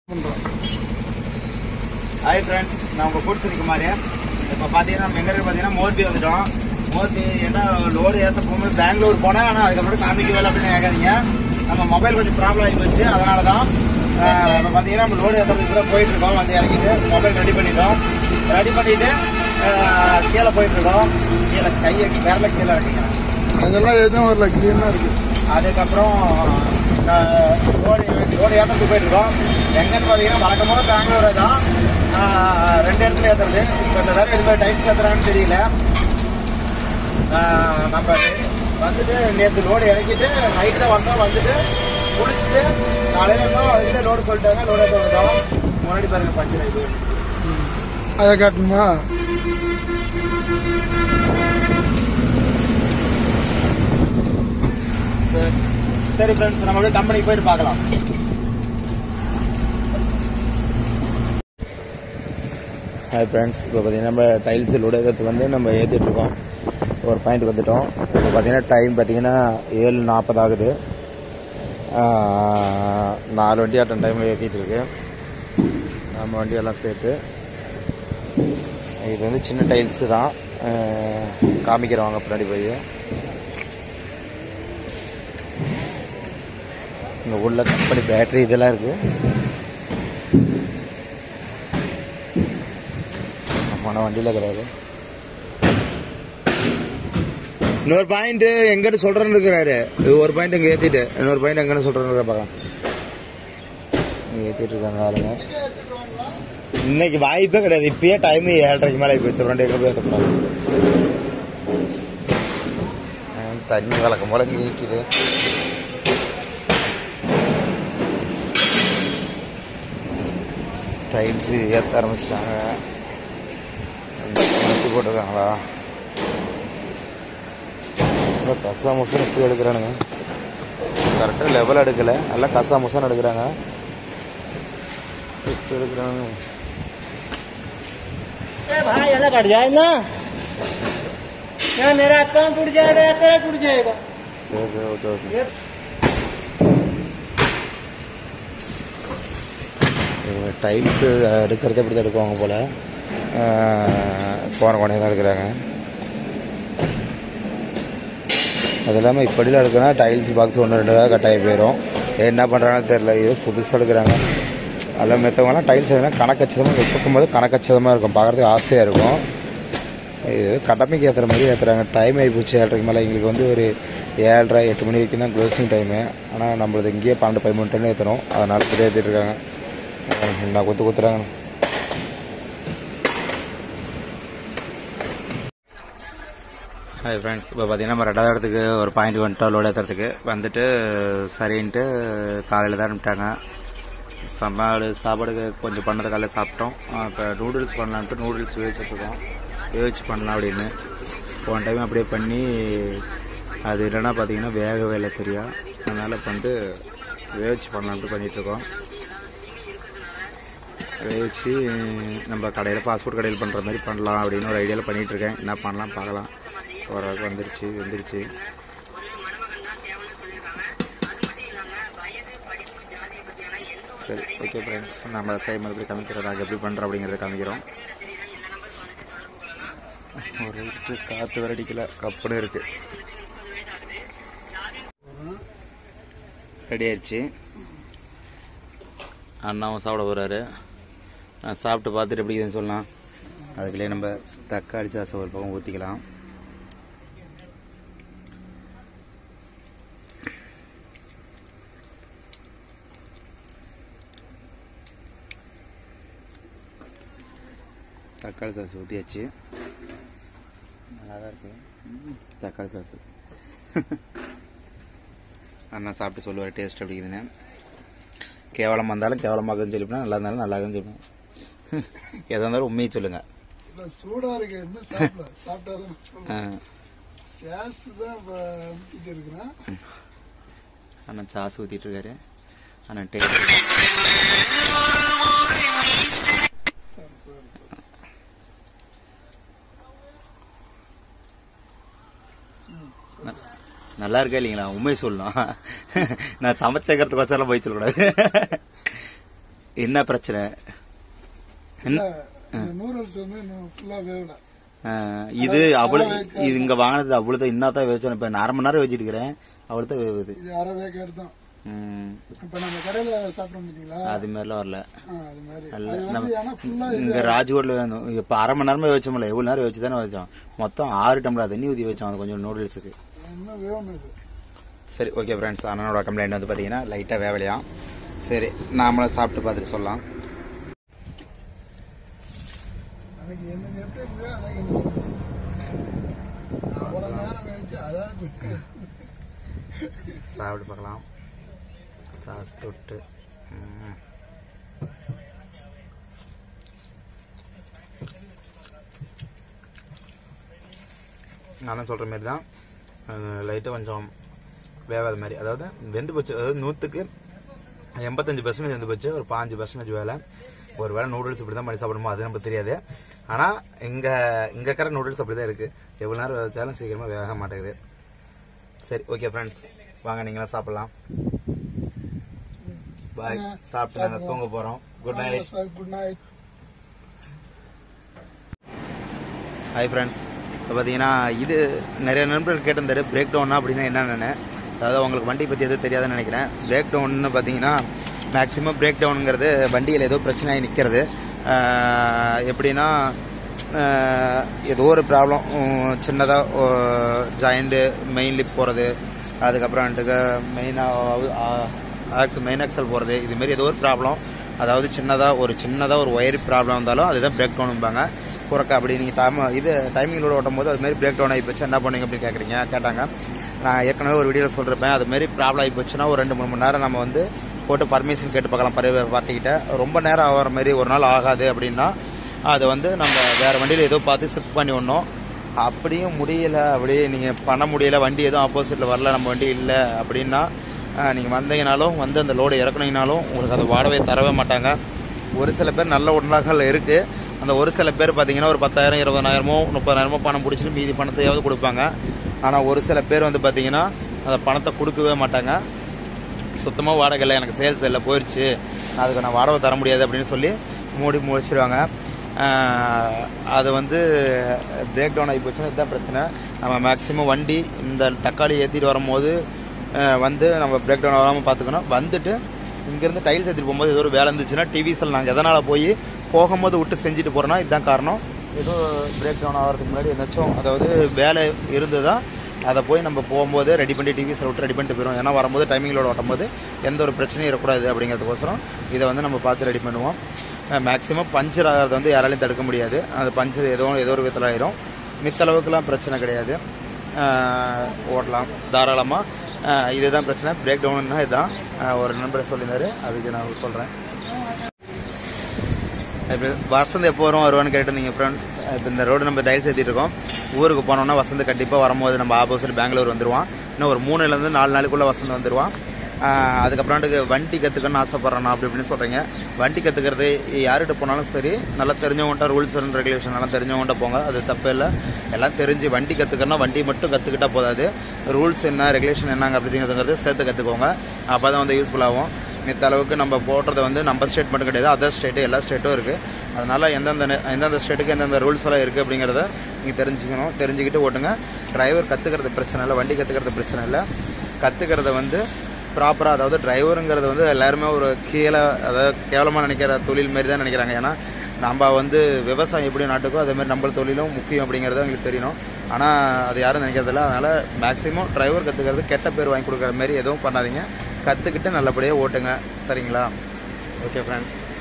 Hi friends நான் உங்கள் கூட்டு குமார் இப்போ பார்த்தீங்கன்னா நம்ம எங்கே இருக்கு பார்த்தீங்கன்னா மோர்பி வந்துட்டோம் மோர்பி என்ன லோடு ஏற்ற போகும்போது பெங்களூர் போனேன் ஆனால் அதுக்கப்புறம் காமிக்கவே இல்லை அப்படின்னு கேட்காதீங்க நம்ம மொபைல் கொஞ்சம் ப்ராப்ளம் ஆகி போச்சு அதனால தான் இப்போ பார்த்தீங்கன்னா நம்ம லோடு ஏற்றுறதுக்கு கூட போயிட்டு இருக்கோம் வந்து இறங்கிட்டு மொபைல் ரெடி பண்ணிட்டோம் ரெடி பண்ணிட்டு ஆஹ், கீழே போயிட்டு இருக்கோம் கீழே கையை விரல கீழே வைக்கிறேன் அதெல்லாம் எதுவும் வரல கிளீனா இருக்கு அதுக்கப்புறம் ஆஹ், லோடு லோடு ஏற்றத்துக்கு போயிட்டு இருக்கோம் எங்கன்னு பார்த்தீங்கன்னா வழக்கமாக பெங்களூர் தான் ஆஹ், ரெண்டு இடத்துல ஏற்றுறது இப்போ இந்த தடவை எது டைப் ஏற்றுறாங்கன்னு தெரியல ஆஹ், நம்ம வந்துட்டு நேற்று லோடு இறக்கிட்டு நைட்டு தான் வந்தோம் வந்துட்டு குளிச்சுட்டு காலையில இருந்தோம் அதுக்கிட்ட லோடு சொல்லிட்டாங்க லோடு ஏற்ற வந்துட்டோம் முன்னாடி பாருங்க பஞ்சர் இது அதை காட்டணுமா சரி. சரி ஃப்ரெண்ட்ஸ் நம்ம அப்படியே கம்பெனிக்கு போயிட்டு பார்க்கலாம் ஹாய் ஃப்ரெண்ட்ஸ் இப்போ பார்த்தீங்கன்னா நம்ம டைல்ஸ் உடையதுக்கு வந்து நம்ம ஏற்றிட்டு இருக்கோம் ஒரு பாயிண்ட் வந்துட்டோம் இப்போ பார்த்தீங்கன்னா டைம் பார்த்தீங்கன்னா ஏழு நாற்பது ஆகுது ஆஹ், நாலு வண்டி அட்டன் டைமில் ஏற்றிட்டு இருக்கு நம்ம வண்டியெல்லாம் சேர்த்து இது வந்து சின்ன டைல்ஸு தான் ஆஹ், காமிக்கிறவங்க பின்னாடி போய் இங்கே உள்ள கம்பெனி பேட்டரி இதெல்லாம் இருக்குது நம்மளான வண்டியில் கிடையாது இன்னொரு பாயிண்ட் எங்கன்னு சொல்றேன்னு இருக்கிறாரு இது ஒரு பாயிண்ட் இங்க ஏத்திட்டு இன்னொரு பாயிண்ட் எங்கன்னு சொல்றேன்னு பார்க்கலாம் இங்க ஏத்திட்டு இருக்காங்க ஆளுங்க இன்னைக்கு வாய்ப்பே கிடையாது இப்பயே டைம் ஏழரைக்கு மேலே போய் ரெண்டு எங்க போய் ஏற்றப்படாது தண்ணி வழக்கம் போல இங்க நிற்கிது டைல்ஸ் ஏற்ற ஆரம்பிச்சிட்டாங்க நட்டு போட்டிருக்காங்களா ரொம்ப கசா முசன் இப்படி எடுக்கிறானுங்க கரெக்டாக லெவல் எடுக்கல நல்லா கசா முசன் எடுக்கிறாங்க இப்படி எடுக்கிறானுங்க भाई अलग कट जाए ना क्या मेरा अकाउंट टूट जाएगा या तेरा टूट जाएगा சரி சரி ஓகே ஓகே டைல்ஸு எடுக்கிறது இப்படி தான் எடுக்குவாங்க போல் போன கொண்டே தான் எடுக்கிறாங்க அது இல்லாமல் இப்படிலாம் எடுக்கனா டைல்ஸ் பாக்ஸ் ஒன்று ரெண்டு ரூபா கட்டாயி போயிடும் என்ன பண்ணுறாங்கன்னு தெரில இது புதுசாக எடுக்கிறாங்க அதில் மற்றவங்கலாம் டைல்ஸ் எதுனா கணக்கச்சிதமாக வைக்கும் போது கணக்கச்சிதமாக இருக்கும் பார்க்குறதுக்கு ஆசையாக இருக்கும் இது கடமைக்கு ஏற்றுற மாதிரி ஏற்றுறாங்க டைம் ஆகி போச்சு ஏழரைக்கு மேலே எங்களுக்கு வந்து ஒரு ஏழரை எட்டு மணி வரைக்கும் தான் க்ளோசிங் டைமு ஆனால் நம்மளது இங்கேயே பன்னெண்டு பதிமூணு டன் ஏற்றணும் அதனால் புதிய ஏற்றிட்டு இருக்காங்க என்ன குத்து குத்துறாங்க ஹாய் ஃப்ரெண்ட்ஸ் இப்போ பார்த்தீங்கன்னா நம்ம ரெண்டாவது இடத்துக்கு ஒரு பாயிண்ட் வந்துட்டோம் லோடு ஏற்றுறதுக்கு வந்துட்டு சரின்ட்டு காலையில் தான் அனுப்பிட்டாங்க சாப்பாடு சாப்பாடுக்கு கொஞ்சம் பண்ணது காலையில் சாப்பிட்டோம் இப்போ நூடுல்ஸ் பண்ணலான்ட்டு நூடுல்ஸ் வேவிச்சிட்ருக்கோம் வேவிச்சு பண்ணலாம் அப்படின்னு போன டைம் அப்படியே பண்ணி அது இல்லைன்னா பார்த்தீங்கன்னா வேகவே இல்லை சரியா அதனால் இப்போ வந்து வேவிச்சு பண்ணலான்ட்டு பண்ணிகிட்ருக்கோம் வேவிச்சு நம்ம கடையில் பாஸ்போர்ட் கடையில் பண்ணுற மாதிரி பண்ணலாம் அப்படின்னு ஒரு ஐடியாவில் பண்ணிகிட்ருக்கேன் என்ன பண்ணலாம் பார்க்கலாம் ஓரளவுக்கு வந்துருச்சு வந்துருச்சு சரி ஓகே ஃப்ரெண்ட்ஸ் நம்ம செய்யும் எப்படி காமிக்கிறோம் நாங்கள் எப்படி பண்ணுறோம் அப்படிங்கிறத காமிக்கிறோம் ஒரு வீட்டுக்கு காற்று வர அடிக்கல கப்புன்னு இருக்கு ரெடி ஆயிடுச்சு அண்ணாவும் சாப்பிட போகிறாரு நான் சாப்பிட்டு பார்த்துட்டு எப்படி இருக்குதுன்னு சொல்லலாம் அதுக்குள்ளே நம்ம தக்காளி சாசை ஒரு பக்கம் ஊற்றிக்கலாம் தக்காளி சாஸ் ஊற்றியாச்சு நல்லா தான் இருக்கு ம், தக்காளி சாஸ் அண்ணா சாப்பிட்டு சொல்லுவார் டேஸ்ட் எப்படி இருக்குதுன்னு கேவலமாக இருந்தாலும் கேவலமாக சொல்லிப்போம் நல்லா இருந்தாலும் நல்லா தான் சொல்லுவோம் எதாக இருந்தாலும் உண்மையை சொல்லுங்கள் இல்ல சூடா இருக்கு என்ன சாப்பிடல சாப்பிட்டாதான் ஆ, சொல்லுவேன் கேஸ் தான் இப்ப அமுத்திட்டு இருக்கிறேன் அண்ணா சாஸ் ஊற்றிட்டு இருக்காரு அண்ணா டேஸ்ட் நல்லா இருக்கா இல்லைங்களா உண்மையை சொல்லணும் நான் சமைச்சக்கிறதுக்கு வச்சாலும் போய் சொல்லக்கூடாது என்ன பிரச்சனை இல்ல, இந்த நூடுல்ஸ் வந்து இன்னும் ஃபுல்லா வேகல ஆஹ், இது அவ்வளவு இது இங்க வாங்கினது அவ்வளவுதான் இன்னதான் வேச்சோம் இப்ப நான் அரை மணி நேரம் வச்சுட்டு இருக்கிறேன் அவ்வளவுதான் வேவுது இது அரை வேக்காடு தான் ம், இப்ப நம்ம கடையில சாப்பிடுறோம் பாத்தீங்களா அது மாதிரிலாம் வரல ஆ, அது மாதிரி அல்ல, அது நம்ம- வந்து ஆனா ஃபுல்லா இங்க ராஜ்கோட்ல வேணும் இப்ப அரை மணி நேரமே வச்சோம்ல எவ்வளவு நேரம் வச்சு தானே வச்சோம் மொத்தம் ஆறு டம்ளர் தண்ணி ஊத்தி வச்சோம் அது கொஞ்சம் நூடுல்ஸுக்கு இன்னும் வேகணும் இது சரி ஓகே ஃப்ரெண்ட்ஸ் அண்ணனோட கம்ப்ளைண்ட் வந்து பார்த்தீங்கன்னா லைட்டாக வேவலையாம் சரி நாமளும் சாப்பிட்டு பார்த்துட்டு சொல்லலாம் அன்னைக்கு என்னது எப்படி இருந்தது அதான் என்ன சொல்றேன் அவ்வளவு நேரம் கழிச்சு அதாவது சாப்பிட்டு பார்க்கலாம் சாஸ் தொட்டு ம். நானும் சொல்கிற மாதிரி தான் லைட்டாக கொஞ்சம் வேவாத மாதிரி அதாவது வெந்து போச்சு அதாவது நூற்றுக்கு எண்பத்தஞ்சு பர்சன்டேஜ் வெந்து போச்சு ஒரு பாஞ்சு பர்சன்டேஜ் வேலை ஒரு வேளை நூடுல்ஸ் இப்படி தான் பண்ணி சாப்பிடுமோ அது நமக்கு தெரியாது ஆனால் இங்கே இங்கே இருக்கிற நூடுல்ஸ் அப்படி தான் இருக்குது எவ்வளோ நேரம் வச்சாலும் சீக்கிரமாக வேக மாட்டேங்குது சரி ஓகே ஃப்ரெண்ட்ஸ் வாங்க நீங்களும் சாப்பிடலாம் பாய் சாப்பிட்டு நாங்கள் தூங்க போகிறோம் good night good night hi friends இப்போ பார்த்தீங்கன்னா இது நிறைய நண்பர்கள் கேட்டிருந்தாரு பிரேக் டவுன்னா அப்படின்னா என்னென்னு அதாவது உங்களுக்கு வண்டி பற்றி எதுவும் தெரியாதுன்னு நினைக்கிறேன் பிரேக் டவுன்னு பார்த்தீங்கன்னா மேக்ஸிமம் பிரேக் டவுனுங்கிறது வண்டியில் ஏதோ பிரச்சனை ஆகி நிற்கிறது எப்படின்னா ஆஹ், ஏதோ ஒரு ப்ராப்ளம் சின்னதாக ஜாயிண்ட்டு மெயின் லிப் போகிறது அதுக்கப்புறம் வந்துட்டு மெயினாக மெயின் ஆக்சல் போகிறது இதுமாரி ஏதோ ஒரு ப்ராப்ளம் அதாவது சின்னதாக ஒரு சின்னதாக ஒரு ஒயர் ப்ராப்ளம் வந்தாலும் அதுதான் பிரேக் டவுனும்பாங்க குறக்க அப்படி நீங்கள் டைம் இது டைமிங்களோட ஓட்டும் போது அதுமாரி பிரேக் டவுன் ஆகி போச்சு என்ன பண்ணுங்க அப்படின்னு கேட்குறீங்க கேட்டாங்க நான் ஏற்கனவே ஒரு வீடியோவில் சொல்லிருப்பேன் அதுமாரி ப்ராப்ளம் ஆகி போச்சுன்னா ஒரு ரெண்டு மூணு மணி நேரம் நம்ம வந்து போட்டு பர்மிஷன் கேட்டு பார்க்கலாம் பரி பார்ட்டிக்கிட்ட ரொம்ப நேரம் ஆகிற மாதிரி ஒரு நாள் ஆகாது அப்படின்னா அதை வந்து நம்ம வேறு வண்டியில் ஏதோ பார்த்து ஷிஃப்ட் பண்ணி விடணும் அப்படியும் முடியல அப்படியே நீங்கள் பண்ண முடியல வண்டி எதுவும் ஆப்போசிட்டில் வரல நம்ம வண்டி இல்லை அப்படின்னா நீங்கள் வந்தீங்கனாலும் வந்து அந்த லோடு இறக்குனீங்கனாலும் உங்களுக்கு அதை வாடகை தரவே மாட்டாங்க ஒரு சில பேர் நல்ல உடலாக்கள் இருக்குது அந்த ஒரு சில பேர் பார்த்தீங்கன்னா ஒரு பத்தாயிரம் இருபதாயிரமோ முப்பதாயிரமோ பணம் பிடிச்சிட்டு மீதி பணத்தையாவது கொடுப்பாங்க ஆனால் ஒரு சில பேர் வந்து பார்த்தீங்கன்னா அந்த பணத்தை கொடுக்கவே மாட்டாங்க சுத்தமாக வாடகை இல்லை எனக்கு சேல்ஸ் இல்லை போயிடுச்சு அதுக்கு நான் வாடகை தர முடியாது அப்படின்னு சொல்லி மூடி முடிச்சிருவாங்க ஆஹ் அது வந்து பிரேக் டவுன் ஆகி போச்சுன்னா இதுதான் பிரச்சனை நம்ம மேக்ஸிமம் வண்டி இந்த தக்காளி ஏற்றிட்டு வரும்போது ஆஹ் வந்து நம்ம பிரேக் டவுன் ஆகாமல் பார்த்துக்கணும் வந்துட்டு இங்கேருந்து டைல்ஸ் ஏற்றிட்டு போகும்போது ஏதோ ஒரு வேலை இருந்துச்சுன்னா டிவிஸில் நாங்கள் எதனால் போய் போகும்போது விட்டு செஞ்சுட்டு போகிறோன்னா இதுதான் காரணம் ஏதோ பிரேக் டவுன் ஆகிறதுக்கு முன்னாடி எதாச்சும் அதாவது வேலை இருந்ததா அதை போய் நம்ம போகும்போது ரெடி பண்ணி டிவிஸில் விட்டு ரெடி பண்ணிட்டு போயிடும் ஏன்னா வரும்போது டைமிங்களோட ஓட்டும்போது எந்த ஒரு பிரச்சனையும் இருக்கக்கூடாது அப்படிங்கிறதுக்கோசரம் இதை வந்து நம்ம பார்த்து ரெடி பண்ணுவோம் மேக்ஸிமம் பஞ்சர் ஆகிறது வந்து யாராலையும் தடுக்க முடியாது அது பஞ்சர் ஏதோ ஏதோ ஒரு விதத்தில் ஆயிரும் மித்த அளவுக்குலாம் பிரச்சனை கிடையாது ஆஹ் ஓட்டலாம் தாராளமாக இதுதான் பிரச்சனை பிரேக் டவுன்னா இதுதான் ஆஹ் ஒரு நண்பர் சொல்லியிருந்தாரு அதுக்கு நான் சொல்கிறேன் இப்போ வசந்த் எப்போ வரும் வருவான்னு கேட்டுருந்தீங்க ஃப்ரெண்ட் இப்போ இந்த ரோடு நம்ம டைல்ஸ் ஏற்றிட்டு இருக்கோம் ஊருக்கு போனோம்னா வசந்த் கண்டிப்பாக வரும்போது நம்ம ஆப்போசிட் பெங்களூர் வந்துடுவான் இன்னும் ஒரு மூணுலேருந்து நாலு நாளுக்குள்ளே வசந்த் வந்துடுவான் ஆஹ் அதுக்கப்புறம்ட்டுக்கு வண்டி கற்றுக்கணும்னு ஆசைப்பட்றேன் அப்படி இப்படின்னு சொல்கிறீங்க வண்டி கற்றுக்கிறது யார்கிட்ட போனாலும் சரி நல்லா தெரிஞ்சவங்கள்ட்ட ரூல்ஸ் அண்ட் ரெகுலேஷன் எல்லாம் தெரிஞ்சவங்கள்ட்ட போங்க அது தப்பு இல்லை எல்லாம் தெரிஞ்சு வண்டி கற்றுக்கணும்னா வண்டி மட்டும் கற்றுக்கிட்டா போதாது ரூல்ஸ் என்ன ரெகுலேஷன் என்னங்க அப்படிங்கிறதுங்கிறது சேர்த்து கற்றுக்கோங்க அப்போ தான் வந்து யூஸ்ஃபுல் ஆகும் மித்த அளவுக்கு நம்ம போடுறது வந்து நம்ம ஸ்டேட் மட்டும் கிடையாது அதர் ஸ்டேட்டு எல்லா ஸ்டேட்டும் இருக்குது அதனால் எந்தெந்த நெ- எந்தெந்த ஸ்டேட்டுக்கு எந்தெந்த ரூல்ஸ் எல்லாம் இருக்குது அப்படிங்கிறத நீங்கள் தெரிஞ்சுக்கணும் தெரிஞ்சுக்கிட்டு ஓட்டுங்க டிரைவர் கற்றுக்கிறது பிரச்சனை இல்லை வண்டி கற்றுக்கிறது பிரச்சனை இல்லை கற்றுக்கிறத வந்து ப்ராப்பராக அதாவது டிரைவருங்கிறது வந்து எல்லாருமே ஒரு கீழே அதாவது கேவலமாக நினைக்கிற தொழில் மாரி தான் நினைக்கிறாங்க ஏன்னா நம்ம வந்து விவசாயம் எப்படி நாட்டுக்கோ அதே மாதிரி நம்ம தொழிலும் முக்கியம் அப்படிங்கிறது அவங்களுக்கு தெரியணும் ஆனால் அது யாரும் நினைக்கிறதில்ல அதனால் மேக்ஸிமம் டிரைவர் கற்றுக்கிறது கெட்ட பேர் வாங்கி கொடுக்குற மாதிரி எதுவும் பண்ணாதீங்க கற்றுக்கிட்டு நல்லபடியாக ஓட்டுங்க சரிங்களா ஓகே ஃப்ரெண்ட்ஸ்